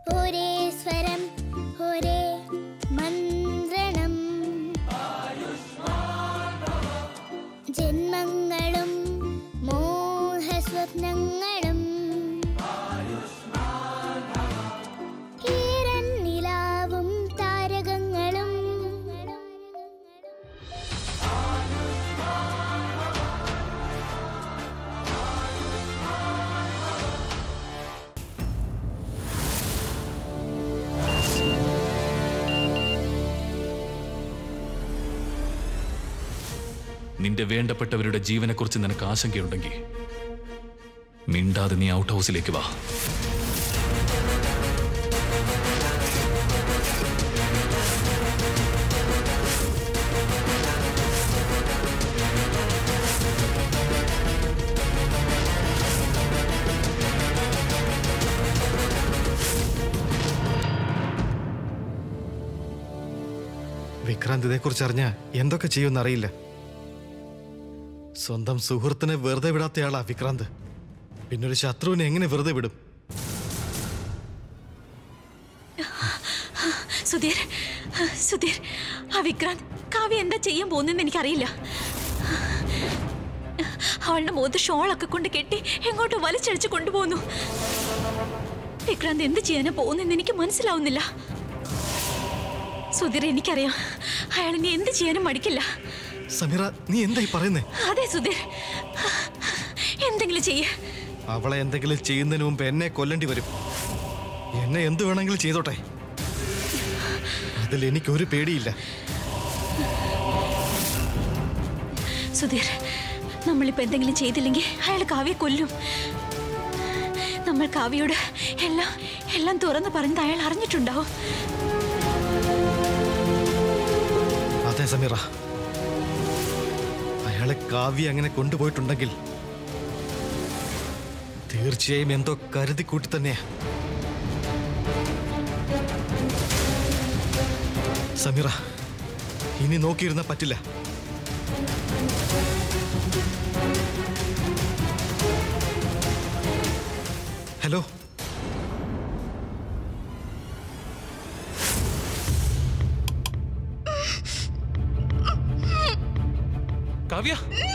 ഒരേ സ്വരം ഒരേ മന്ത്രണം ജന്മങ്ങളും മോഹസ്വപ്നങ്ങളും ഈരൻ നിലാവും താരകങ്ങളും നിന്റെ വേണ്ടപ്പെട്ടവരുടെ ജീവനെക്കുറിച്ച് നിനക്ക് ആശങ്കയുണ്ടെങ്കിൽ മിണ്ടാതെ നീ ഔട്ട് ഹൗസിലേക്ക് വാ വിക്രാന്ത് ഇതേക്കുറിച്ച് അറിഞ്ഞ എന്തൊക്കെ ചെയ്യുമെന്ന് അറിയില്ല സ്വന്തം സുഹൃത്തിനെ വെറുതെ വിടാത്തയാളാ വിക്രാന്ത് പിന്നൊരു ശത്രുവിനെ എങ്ങനെ വെറുതെ വിടും സുധീർ സുധീർ ആ വിക്രാന്ത് കാവ്യ എന്താ ചെയ്യാൻ പോകുന്നെന്ന് എനിക്കറിയില്ല അവളുടെ മുഖത്ത് ഷോളൊക്കെ കൊണ്ട് കെട്ടി എങ്ങോട്ടോ വലിച്ചഴിച്ച് കൊണ്ടുപോകുന്നു വിക്രാന്ത് എന്ത് ചെയ്യാനാ പോകുന്നെന്ന് എനിക്ക് മനസ്സിലാവുന്നില്ല സുധീർ എനിക്കറിയാം അയാൾ ഇനി എന്ത് ചെയ്യാനും മടിക്കില്ല സമീറ നീ എന്തായി പറയുന്നേ അതെ സുധീർ എന്തെങ്കിലും ചെയ്യേ അവളെ എന്തെങ്കിലും ചെയ്യുന്നതിന് മുമ്പ് എന്നെ കൊല്ലേണ്ടി വരും എന്നെ എന്ത് വേണമെങ്കിലും ചെയ്തോട്ടെ അതിൽ എനിക്കൊരു പേടിയില്ല സുധീർ നമ്മളിപ്പോ എന്തെങ്കിലും ചെയ്തില്ലെങ്കിൽ അയാൾ കാവ്യെ കൊല്ലും നമ്മൾ കാവ്യയോട് എല്ലാം എല്ലാം തുറന്നു പറഞ്ഞത് അയാൾ അറിഞ്ഞിട്ടുണ്ടാവും അതെ സമീറ അയാളെ കാവ്യ അങ്ങനെ കൊണ്ടുപോയിട്ടുണ്ടെങ്കിൽ തീർച്ചയായും എന്തോ കരുതി കൂട്ടി തന്നെയാ സമീറ ഇനി നോക്കിയിരുന്ന പറ്റില്ല ഹലോ കാവ്യ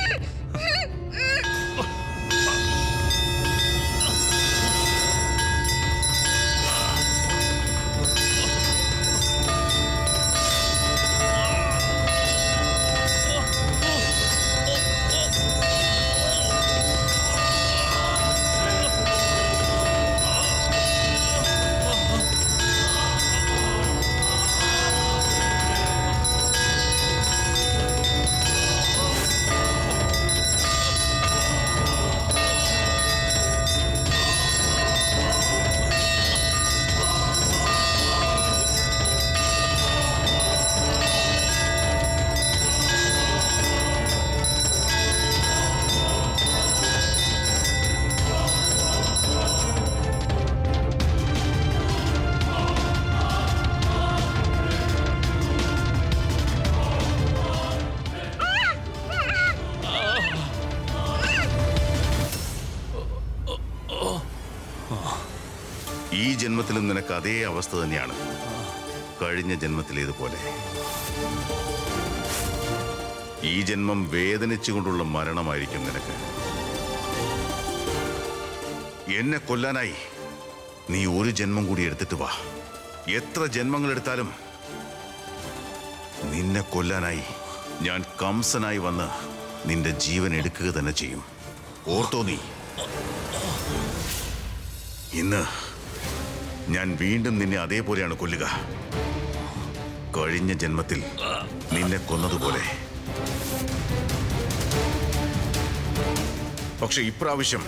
ഈ ജന്മത്തിലും നിനക്ക് അതേ അവസ്ഥ തന്നെയാണ് കഴിഞ്ഞ ജന്മത്തിലേതുപോലെ ഈ ജന്മം വേദനിച്ചുകൊണ്ടുള്ള മരണമായിരിക്കും നിനക്ക് എന്നെ കൊല്ലാനായി നീ ഒരു ജന്മം കൂടി എടുത്തിട്ട് വാ എത്ര ജന്മങ്ങൾ എടുത്താലും നിന്നെ കൊല്ലാനായി ഞാൻ കംസനായി വന്ന് നിന്റെ ജീവൻ എടുക്കുക തന്നെ ചെയ്യും ഓർത്തോ നീ ഇന്ന് ഞാൻ വീണ്ടും നിന്നെ അതേപോലെയാണ് കൊല്ലുക കഴിഞ്ഞ ജന്മത്തിൽ നിന്നെ കൊന്നതുപോലെ പക്ഷെ ഇപ്രാവശ്യം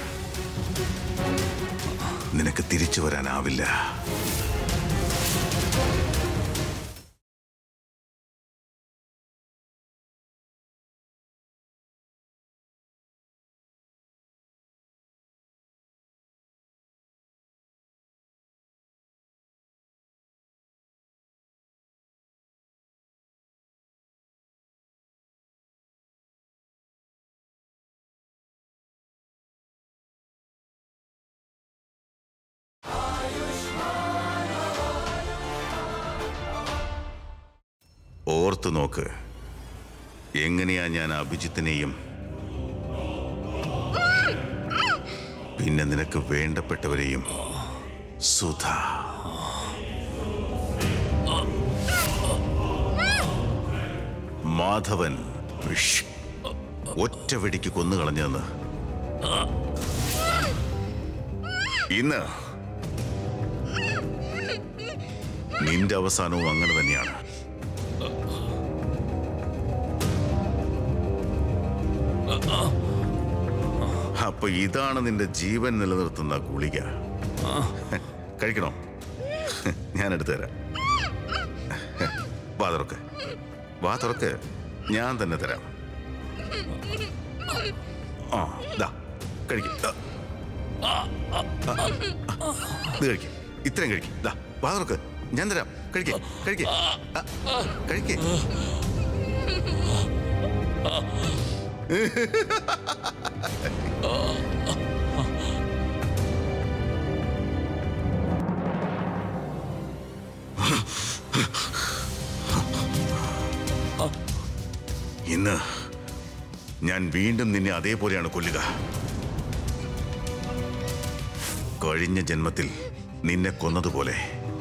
നിനക്ക് തിരിച്ചു വരാനാവില്ല ഓർത്തു നോക്ക് എങ്ങനെയാ ഞാൻ അഭിജിത്തിനെയും പിന്നെ നിനക്ക് വേണ്ടപ്പെട്ടവരെയും സുധ മാധവൻ വിഷ്. ഒറ്റ വെടിക്ക് കൊന്നുകളഞ്ഞെന്ന് ഇന്ന് നിന്റെ അവസാനവും അങ്ങനെ തന്നെയാണ് അപ്പൊ ഇതാണ് നിന്റെ ജീവൻ നിലനിർത്തുന്ന ഗുളിക കഴിക്കണോ ഞാൻ എടുത്തു തരാം വാ തുറക്ക് വാ തുറക്ക് ഞാൻ തന്നെ തരാം ആ ദാ കഴിക്കും ഇത് കഴിക്കും ഇത്രയും കഴിക്കും ദാ വാ തുറക്ക് ഞാൻ തരാം കഴിക്കേ കഴിക്കേ കഴിക്കേ ഇന്ന് ഞാൻ വീണ്ടും നിന്നെ അതേപോലെയാണ് കൊല്ലുക കഴിഞ്ഞ ജന്മത്തിൽ നിന്നെ കൊന്നതുപോലെ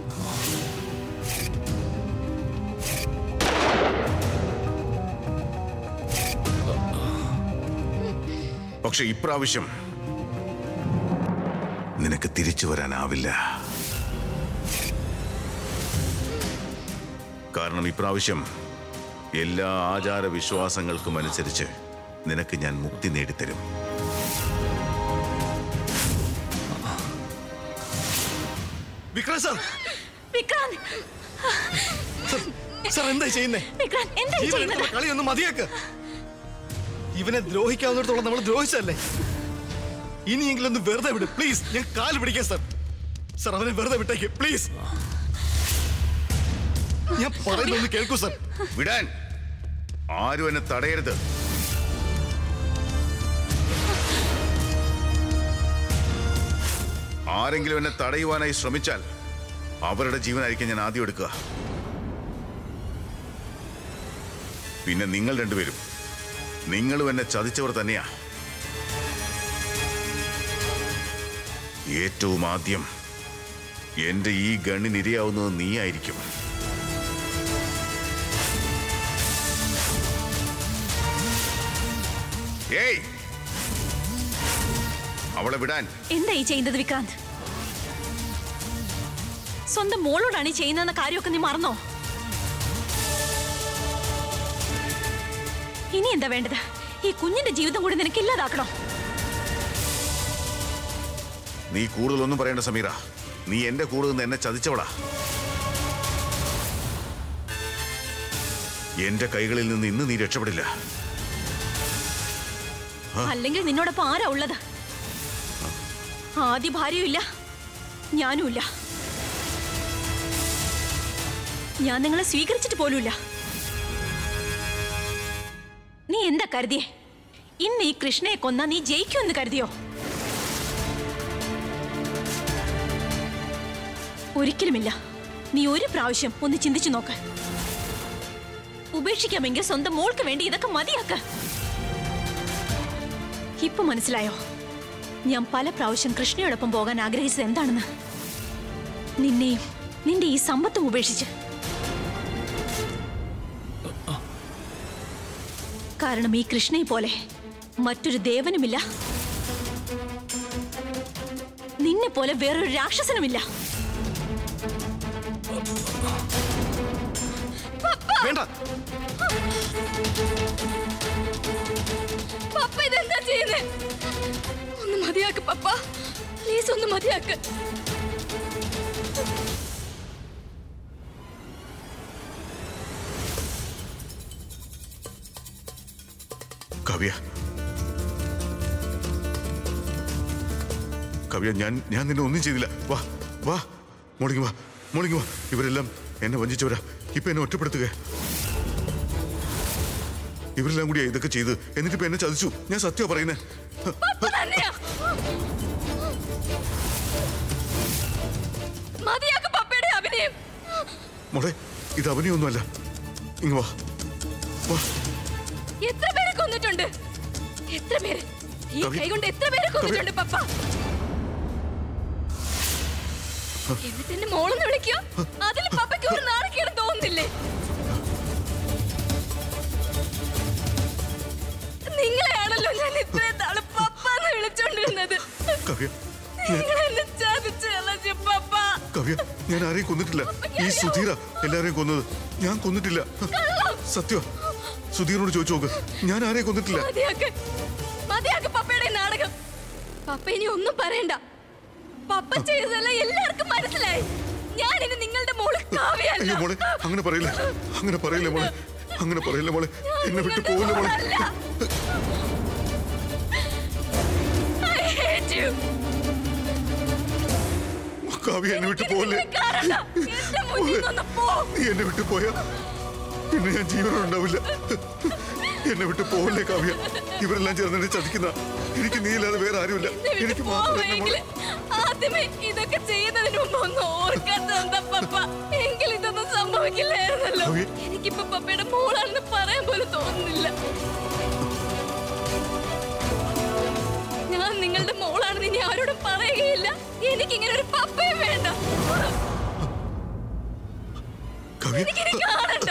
പക്ഷെ ഇപ്രാവശ്യം നിനക്ക് തിരിച്ചു വരാനാവില്ല കാരണം ഇപ്രാവശ്യം എല്ലാ ആചാര വിശ്വാസങ്ങൾക്കും അനുസരിച്ച് നിനക്ക് ഞാൻ മുക്തി നേടിത്തരും വിക്രാന്ത് സാർ വിക്രാന്ത് സാർ എന്താ ചെയ്യുന്നേ വിക്രാന്ത് എന്താ ഈ ജീവൻ ചെയ്യുന്നത് എടുത്തുള്ള കളി ഒന്ന് മതിയാക്ക് ഇവനെ ദ്രോഹിക്കാവുന്നിടത്തോളം നമ്മൾ ദ്രോഹിച്ചല്ലേ ഇനിയെങ്കിലും ഒന്ന് വെറുതെ വിട് പ്ലീസ് ഞാൻ കാല് പിടിക്കാം സാർ സാർ അവനെ വെറുതെ വിട്ടേക്ക് പ്ലീസ് ഞാൻ പറയുന്നൊന്ന് കേൾക്കൂ സാർ വിടാൻ ആരും എന്നെ തടയരുത് ആരെങ്കിലും എന്നെ തടയുവാനായി ശ്രമിച്ചാൽ അവരുടെ ജീവനായിരിക്കും ഞാൻ ആദ്യം എടുക്കുക പിന്നെ നിങ്ങൾ രണ്ടുപേരും നിങ്ങളും എന്നെ ചതിച്ചവർ തന്നെയാ ഏറ്റവും ആദ്യം എന്റെ ഈ ഗണ്ണിനിരയാവുന്നത് നീയായിരിക്കും ഏയ് അവളെ വിടാൻ എന്താ ഈ ചെയ്യുന്നത് വിക്രാന്ത് സ്വന്തം മോളോടാണ് ഈ ചെയ്യുന്നതെന്ന കാര്യമൊക്കെ നീ മറന്നോ ഇനി എന്താ വേണ്ടത് ഈ കുഞ്ഞിന്റെ ജീവിതം കൂടി നിനക്ക് ഇല്ലാതാക്കണോ നീ കൂടുതലൊന്നും പറയേണ്ട സമീറ നീ എന്റെ കൂടെ നിന്ന് എന്നെ ചതിച്ചവളാ എന്റെ കൈകളിൽ നിന്ന് ഇന്ന് നീ രക്ഷപ്പെടില്ല അല്ലെങ്കിൽ നിന്നോടൊപ്പം ആരാ ഉള്ളത് ആദ്യ ഭാര്യയുമില്ല ഞാനുമില്ല ഞാൻ നിങ്ങളെ സ്വീകരിച്ചിട്ട് പോലുമില്ല നീ എന്താ കരുതിയേ ഇന്ന് ഈ കൃഷ്ണയെ കൊന്ന നീ ജയിക്കുമെന്ന് കരുതിയോ ഒരിക്കലുമില്ല നീ ഒരു പ്രാവശ്യം ഒന്ന് ചിന്തിച്ചു നോക്ക് ഉപേക്ഷിക്കാമെങ്കിൽ സ്വന്തം മോൾക്ക് വേണ്ടി ഇതൊക്കെ മതിയാക്ക ഇപ്പൊ മനസ്സിലായോ ഞാൻ പല പ്രാവശ്യം കൃഷ്ണയോടൊപ്പം പോകാൻ ആഗ്രഹിച്ചത് എന്താണെന്ന് നിന്നെയും നിന്റെ ഈ സമ്പത്തും ഉപേക്ഷിച്ച് കാരണം ഈ കൃഷ്ണയെ പോലെ മറ്റൊരു ദേവനുമില്ല നിന്നെ പോലെ വേറൊരു രാക്ഷസനുമില്ല വേണ്ട പപ്പ ഇതെന്താ ചെയ്യുന്നേ ഒന്ന് മതിയാക്ക് പപ്പ പ്ലീസ് ഒന്ന് മതിയാക്ക് കവ്യ കവ്യ ഞാൻ ഞാൻ നിന്നെ ഒന്നും ചെയ്തില്ല വാ വാ മോളിങ്ങി വാ മോളിങ്ങി വാ ഇവരെല്ലാം എന്നെ വഞ്ചിച്ചവരാ ഇപ്പൊ എന്നെ ഒറ്റപ്പെടുത്തുക ഇവരെല്ലാം കൂടിയാ ഇതൊക്കെ ചെയ്ത് എന്നിട്ട് ഇപ്പൊ എന്നെ ചതിച്ചു ഞാൻ സത്യം പറയുന്നേ പപ്പ തന്നെയാ മതിയാക്ക് പപ്പയുടെ അഭിനയം മോളെ ഇത് അവനെയൊന്നുമല്ല ഇങ്ങ് വാ വാ എത്ര പേരെ കൊന്നിട്ടുണ്ട് എത്ര പേര് ഈ കവി- കൈ കൊണ്ട് എത്ര പേരെ കൊന്നിട്ടുണ്ട് പപ്പ എന്നിട്ട് എന്നെ മോളെന്ന് വിളിക്കോ അതിൽ പപ്പയ്ക്ക് ഒരു നാണക്കേട് തോന്നുന്നില്ലേ നിങ്ങളെയാണല്ലോ ഞാൻ ഇത്രയും നാള് പപ്പ എന്ന് വിളിച്ചോണ്ടിരുന്നത് കവ്യ നിങ്ങൾ എന്നെ ചതിച്ചു കളഞ്ഞു പപ്പ കവ്യ ഞാൻ ആരെയും കൊന്നിട്ടില്ല ഈ സുധീര എല്ലാരെയും കൊന്നത് ഞാൻ കൊന്നിട്ടില്ല സത്യ സുധീറിനോട് ചോദിച്ചു നോക്ക് ഞാൻ ആരെയും കൊന്നിട്ടില്ല മതിയാക്ക് മതിയാക്ക് പപ്പയുടെ ഈ നാടകം പപ്പ ഇനി ഒന്നും പറയണ്ട പപ്പ ചെയ്തതല്ല എല്ലാവർക്കും മനസ്സിലായി ഞാൻ ഇനി നിങ്ങളുടെ മോള് കാവ്യല്ല അയ്യോ മോളെ അങ്ങനെ പറയില്ല അങ്ങനെ പറയില്ല മോളെ അങ്ങനെ പറയില്ല മോളെ എന്നെ വിട്ട് പോകില്ല മോളെ I hate you. കാവ്യ എന്നെ വിട്ട് പോകില്ലേ ഇതിന് കാരണം എന്റെ മുന്നിൽ നിന്ന് പോ. നീ എന്നെ വിട്ട് പോയാ പിന്നെ ഞാൻ ജീവനുണ്ടാവില്ല എന്നെ വിട്ട് പോകല്ലേ കാവ്യ ഇവരെല്ലാം ചേർന്ന് എന്നെ ചതിക്കുന്ന എനിക്ക് നീ ഇല്ലാതെ വേറെ ആരുമില്ല എന്നെ വിട്ട് എനിക്ക് മാത്രം എന്നെ പോവെങ്കിൽ മോളെ ആദ്യമേ ഇതൊക്കെ ചെയ്യുന്നതിന് മുമ്പ് ഒന്ന് ഓർക്കാത്ത പപ്പ എങ്കിൽ ഇതൊന്നും സംഭവിക്കില്ലായിരുന്നല്ലോ കവി. എനിക്കിപ്പോ പപ്പയുടെ മോളാണെന്ന് പറയാൻ പോലും തോന്നുന്നില്ല ഞാൻ നിങ്ങളുടെ മോളാണെന്ന് ഇനി ആരോടും പറയുകയില്ല എനിക്കിങ്ങനെ ഒരു പപ്പയും വേണ്ട കവ്യ എനിക്കിനി കാണണ്ട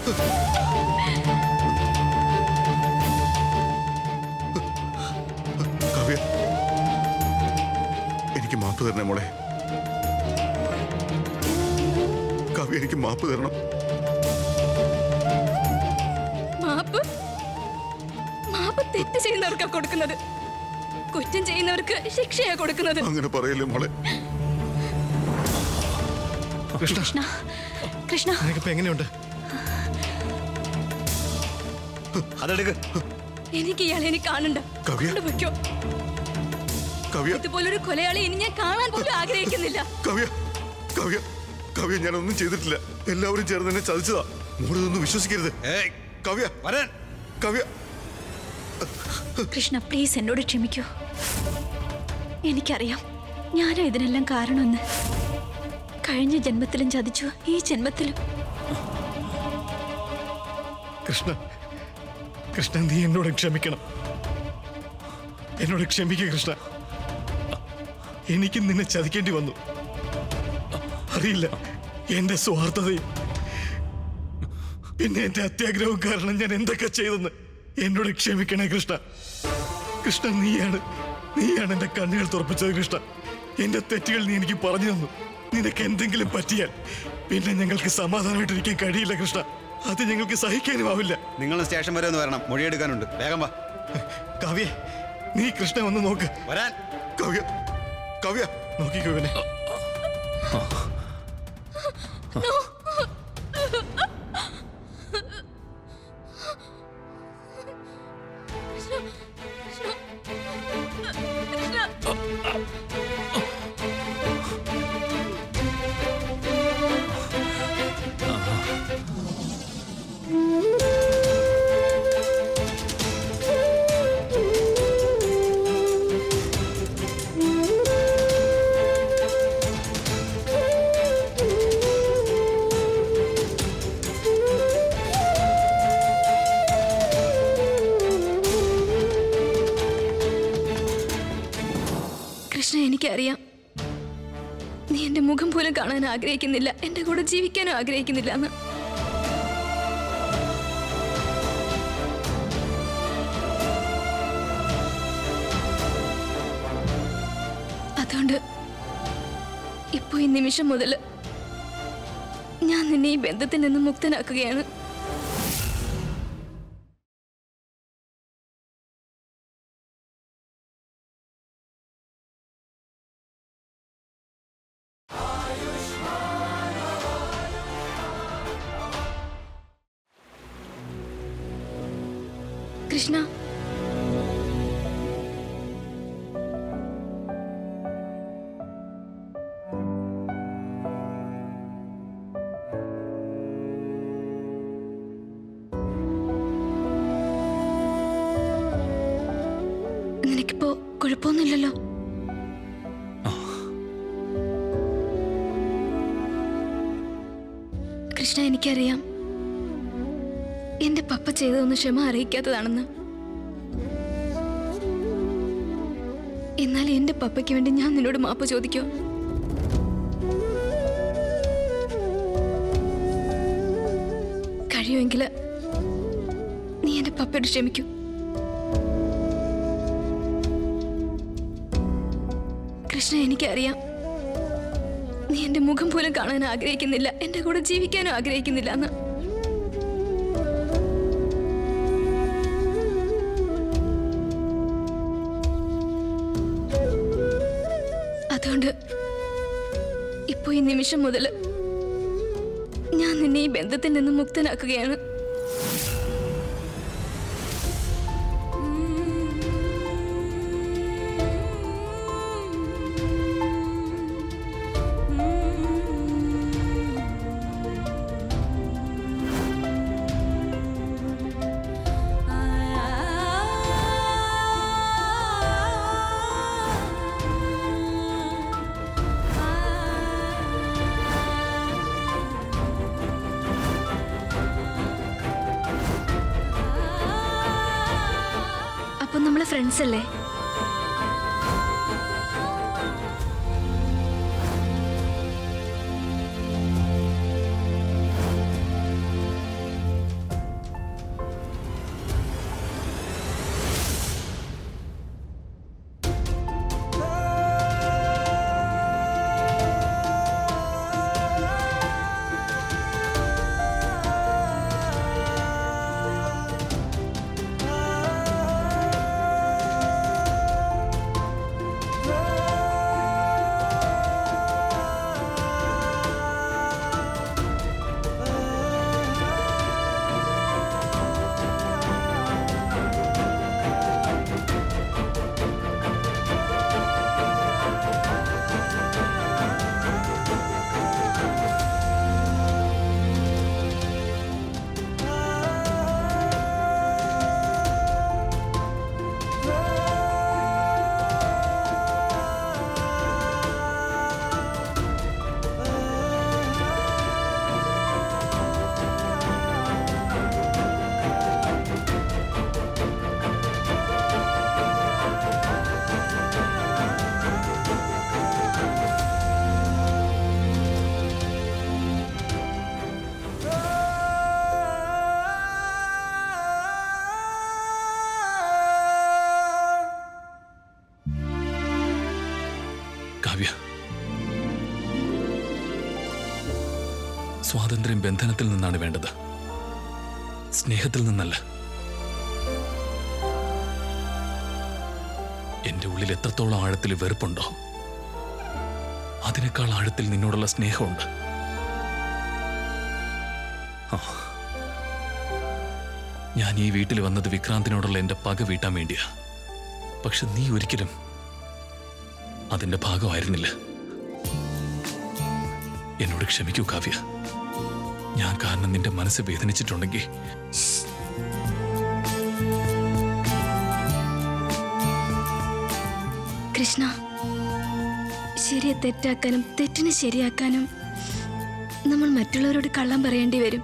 കാവ്യ എനിക്ക് മാപ്പ് തരണേ മോളെ കാവ്യ എനിക്ക് മാപ്പ് തരണം മാപ്പ് മാപ്പ് തെറ്റ് ചെയ്യുന്നവർക്കാ കൊടുക്കുന്നത് കുറ്റം ചെയ്യുന്നവർക്ക് ശിക്ഷയാ കൊടുക്കുന്നത് അങ്ങനെ പറയല്ലേ മോളെ കൃഷ്ണ കൃഷ്ണ കൃഷ്ണ നിനക്കിപ്പോ എങ്ങനെയുണ്ട് അതെടുക്ക് എനിക്ക് ഇയാളെ ഇനി കാണണ്ട കവ്യ. വെക്കോ കവ്യ ഇതുപോലൊരു കൊലയാളി ഇനി ഞാൻ കാണാൻ പോലും ആഗ്രഹിക്കുന്നില്ല കവ്യ കവ്യ കവ്യ ഞാനൊന്നും ചെയ്തിട്ടില്ല എല്ലാവരും ചേർന്ന് എന്നെ ചതിച്ചതാ മോളിതൊന്നും വിശ്വസിക്കരുത് കവ്യ വരാൻ കവ്യ കൃഷ്ണ പ്ലീസ് എന്നോട് ക്ഷമിക്കൂ എനിക്കറിയാം ഞാനാ ഇതിനെല്ലാം കാരണമെന്ന് കഴിഞ്ഞ ജന്മത്തിലും ചതിച്ചു ഈ ജന്മത്തിലും കൃഷ്ണ കൃഷ്ണ നീ എന്നോട് ക്ഷമിക്കണം എന്നോട് ക്ഷമിക്കുക കൃഷ്ണ എനിക്ക് നിന്നെ ചതിക്കേണ്ടി വന്നു അറിയില്ല എന്റെ സ്വാർത്ഥതയും പിന്നെ എന്റെ അത്യാഗ്രഹവും കാരണം ഞാൻ എന്തൊക്കെ ചെയ്തെന്ന് എന്നോട് ക്ഷമിക്കണേ കൃഷ്ണ കൃഷ്ണ നീയാണ് നീയാണ് എന്റെ കണ്ണുകൾ തുറപ്പിച്ചത് കൃഷ്ണ എന്റെ തെറ്റുകൾ നീ എനിക്ക് പറഞ്ഞു തന്നു നിനക്ക് എന്തെങ്കിലും പറ്റിയാൽ പിന്നെ ഞങ്ങൾക്ക് സമാധാനമായിട്ടിരിക്കാൻ കഴിയില്ല കൃഷ്ണ അത് ഞങ്ങൾക്ക് സഹിക്കാനുമാവില്ല നിങ്ങൾ സ്റ്റേഷൻ വരെ ഒന്ന് വരണം മൊഴിയെടുക്കാനുണ്ട് വേഗം വാ കാവ്യ നീ കൃഷ്ണ ഒന്ന് നോക്ക് വരാൻ കവ്യ കവ്യ നോക്കിക്കോ ഇവനെ കൃഷ്ണ എനിക്കറിയാം നീ എന്റെ മുഖം പോലും കാണാൻ ആഗ്രഹിക്കുന്നില്ല എന്റെ കൂടെ ജീവിക്കാനും ആഗ്രഹിക്കുന്നില്ല എന്ന് അതുകൊണ്ട് ഇപ്പൊ ഈ നിമിഷം മുതൽ ഞാൻ നിന്നെ ഈ ബന്ധത്തിൽ നിന്ന് മുക്തനാക്കുകയാണ് കൃഷ്ണ നിനക്കിപ്പോ കുഴപ്പമൊന്നുമില്ലല്ലോ കൃഷ്ണ എനിക്കറിയാം എന്റെ പപ്പ ചെയ്തതൊന്നും ക്ഷമ അറിയിക്കാത്തതാണെന്ന് എന്നാൽ എന്റെ പപ്പയ്ക്ക് വേണ്ടി ഞാൻ നിന്നോട് മാപ്പ് ചോദിക്കോ കഴിയുമെങ്കിൽ നീ എന്റെ പപ്പയോട് ക്ഷമിക്കൂ കൃഷ്ണ എനിക്കറിയാം നീ എന്റെ മുഖം പോലും കാണാൻ ആഗ്രഹിക്കുന്നില്ല എന്റെ കൂടെ ജീവിക്കാനും ആഗ്രഹിക്കുന്നില്ല എന്ന് അതുകൊണ്ട് ഇപ്പൊ ഈ നിമിഷം മുതൽ ഞാൻ നിന്നെ ഈ ബന്ധത്തിൽ നിന്ന് മുക്തനാക്കുകയാണ് അപ്പൊ നമ്മളെ ഫ്രണ്ട്സ് അല്ലേ കാവ്യ സ്വാതന്ത്ര്യം ബന്ധനത്തിൽ നിന്നാണ് വേണ്ടത് സ്നേഹത്തിൽ നിന്നല്ല എന്റെ ഉള്ളിൽ എത്രത്തോളം ആഴത്തിൽ വെറുപ്പുണ്ടോ അതിനേക്കാൾ ആഴത്തിൽ നിന്നോടുള്ള സ്നേഹമുണ്ട് ആ. ഞാൻ ഈ വീട്ടിൽ വന്നത് വിക്രാന്തിനോടുള്ള എന്റെ പക വീട്ടാൻ വേണ്ടിയാ പക്ഷെ നീ ഒരിക്കലും അതിന്റെ ഭാഗമായിരുന്നില്ല എന്നോട് ക്ഷമിക്കൂ കാവ്യ ഞാൻ കാരണം നിന്റെ മനസ്സ് വേദനിച്ചിട്ടുണ്ടെങ്കിൽ കൃഷ്ണ ശരിയെ തെറ്റാക്കാനും തെറ്റിനെ ശരിയാക്കാനും നമ്മൾ മറ്റുള്ളവരോട് കള്ളം പറയേണ്ടി വരും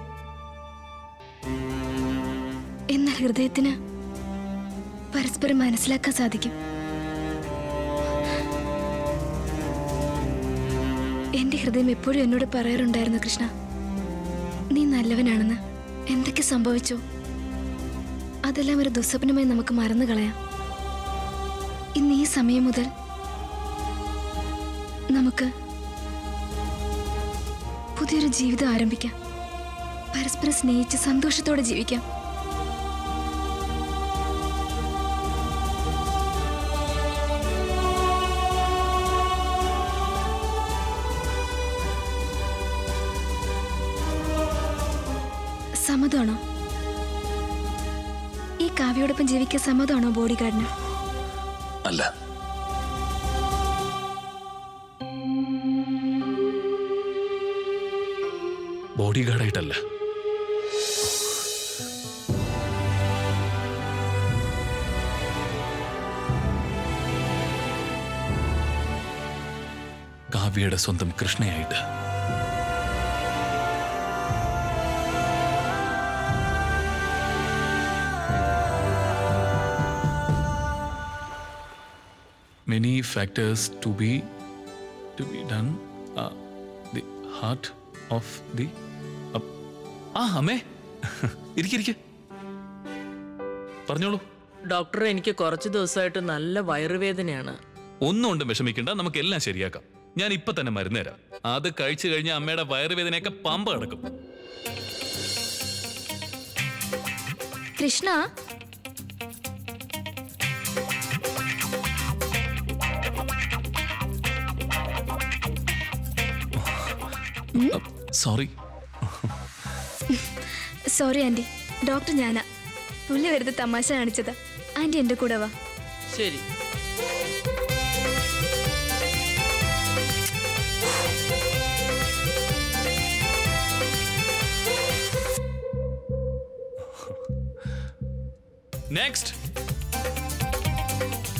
എന്നാൽ ഹൃദയത്തിന് പരസ്പരം മനസ്സിലാക്കാൻ സാധിക്കും എന്റെ ഹൃദയം എപ്പോഴും എന്നോട് പറയാറുണ്ടായിരുന്നു കൃഷ്ണ നീ നല്ലവനാണെന്ന് എന്തൊക്കെ സംഭവിച്ചോ അതെല്ലാം ഒരു ദുസ്വപ്നമായി നമുക്ക് മറന്നു കളയാം ഇന്ന് ഈ സമയം മുതൽ നമുക്ക് പുതിയൊരു ജീവിതം ആരംഭിക്കാം പരസ്പരം സ്നേഹിച്ച് സന്തോഷത്തോടെ ജീവിക്കാം സമ്മതമാണോ ഈ കാവ്യോടൊപ്പം ജീവിക്കാൻ സമ്മതമാണോ ബോഡി ഗാർഡിന് അല്ല ബോഡി ഗാർഡായിട്ടല്ല കാവ്യയുടെ സ്വന്തം കൃഷ്ണയായിട്ട് many factors to be to be done the heart of the ആ അമ്മേ ഇരിക്കിരിക്കെ പറഞ്ഞോളൂ ഡോക്ടർ എനിക്ക് കുറച്ച് ദിവസമായിട്ട് നല്ല വയറുവേദനയാണ് ഒന്നും കൊണ്ടും വിഷമിക്കണ്ട നമുക്ക് എല്ലാം ശരിയാക്കാം ഞാൻ ഇപ്പൊ തന്നെ മരുന്ന് തരാം അത് കഴിച്ചു കഴിഞ്ഞാൽ അമ്മയുടെ വയറുവേദനയൊക്കെ പമ്പ കിടക്കും Krishna sorry sorry aunty doctor ഞാനാ പുള്ളി വെറുതെ തമാശ കാണിച്ചതാ ആന്റി എന്റെ കൂടെ വാ ശരി നെക്സ്റ്റ്